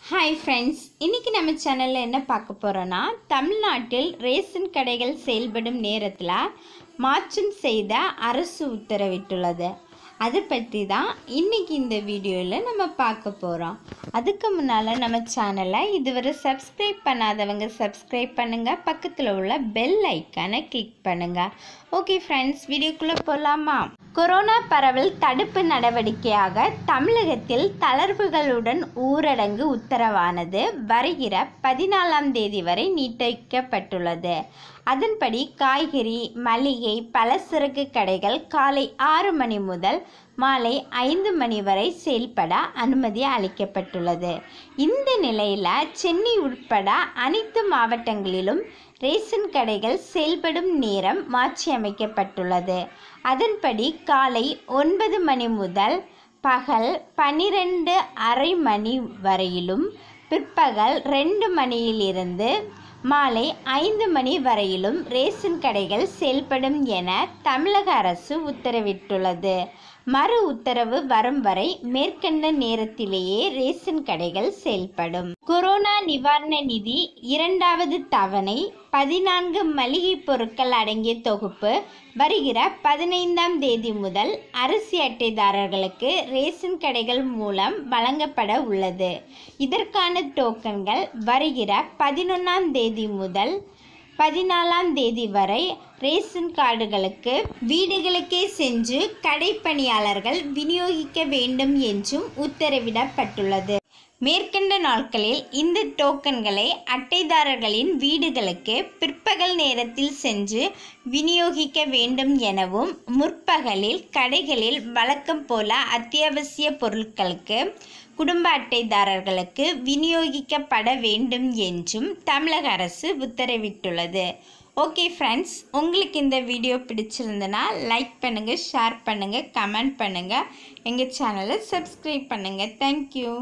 hi friends இன்றைக்கி நம்ம சேனலில் என்ன பார்க்க போகிறோன்னா தமிழ்நாட்டில் ரேஷன் கடைகள் செயல்படும் நேரத்தில் மாற்றம் செய்த அரசு உத்தரவிட்டுள்ளது அதை பற்றி தான் இன்றைக்கி இந்த வீடியோவில் நம்ம பார்க்க போகிறோம் அதுக்கு முன்னால் நம்ம சேனலை இதுவரை சப்ஸ்கிரைப் பண்ணாதவங்க சப்ஸ்கிரைப் பண்ணுங்கள் பக்கத்தில் உள்ள பெல் ஐக்கானை கிளிக் பண்ணுங்கள் ஓகே ஃப்ரெண்ட்ஸ் வீடியோக்குள்ளே போகலாமா கொரோனா பரவல் தடுப்பு நடவடிக்கையாக தமிழகத்தில் தளர்வுகளுடன் ஊரடங்கு உத்தரவானது வருகிற பதினாலாம் தேதி வரை நீட்டிக்கப்பட்டுள்ளது அதன்படி காய்கறி மளிகை பலசரக்கு கடைகள் காலை ஆறு மணி முதல் மாலை ஐந்து மணி வரை செயல்பட அனுமதி அளிக்கப்பட்டுள்ளது இந்த நிலையில் சென்னை உட்பட அனைத்து மாவட்டங்களிலும் ரேஷன் கடைகள் செயல்படும் நேரம் மாற்றியமைக்கப்பட்டுள்ளது அதன்படி காலை ஒன்பது மணி முதல் பகல் பனிரெண்டு அரை மணி வரையிலும் பிற்பகல் ரெண்டு மணியிலிருந்து மாலை ஐந்து மணி வரையிலும் ரேஷன் கடைகள் செயல்படும் என தமிழக அரசு உத்தரவிட்டுள்ளது மறு உத்தரவு வரும் வரை மேற்கண்ட நேரத்திலேயே ரேஷன் கடைகள் செயல்படும் கொரோனா நிவாரண நிதி இரண்டாவது தவணை பதினான்கு மளிகை பொருட்கள் அடங்கிய தொகுப்பு வருகிற பதினைந்தாம் தேதி முதல் அரிசி அட்டைதாரர்களுக்கு ரேஷன் கடைகள் மூலம் வழங்கப்பட உள்ளது இதற்கான டோக்கன்கள் வருகிற பதினொன்றாம் தேதி முதல் பதினாலாம் தேதி வரை ரேஷன் கார்டுகளுக்கு வீடுகளுக்கே சென்று கடைப்பணியாளர்கள் விநியோகிக்க வேண்டும் என்றும் உத்தரவிடப்பட்டுள்ளது மேற்கண்ட நாட்களில் இந்த டோக்கன்களை அட்டைதாரர்களின் வீடுகளுக்கு பிற்பகல் நேரத்தில் சென்று விநியோகிக்க வேண்டும் எனவும் முற்பகலில் கடைகளில் வழக்கம் போல அத்தியாவசிய பொருட்களுக்கு குடும்ப அட்டைதாரர்களுக்கு விநியோகிக்கப்பட வேண்டும் என்றும் தமிழக அரசு உத்தரவிட்டுள்ளது ஓகே ஃப்ரெண்ட்ஸ் உங்களுக்கு இந்த வீடியோ பிடிச்சிருந்தனா லைக் பண்ணுங்கள் ஷேர் பண்ணுங்கள் கமெண்ட் பண்ணுங்கள் எங்கள் சேனலை சப்ஸ்கிரைப் பண்ணுங்கள் தேங்க்யூ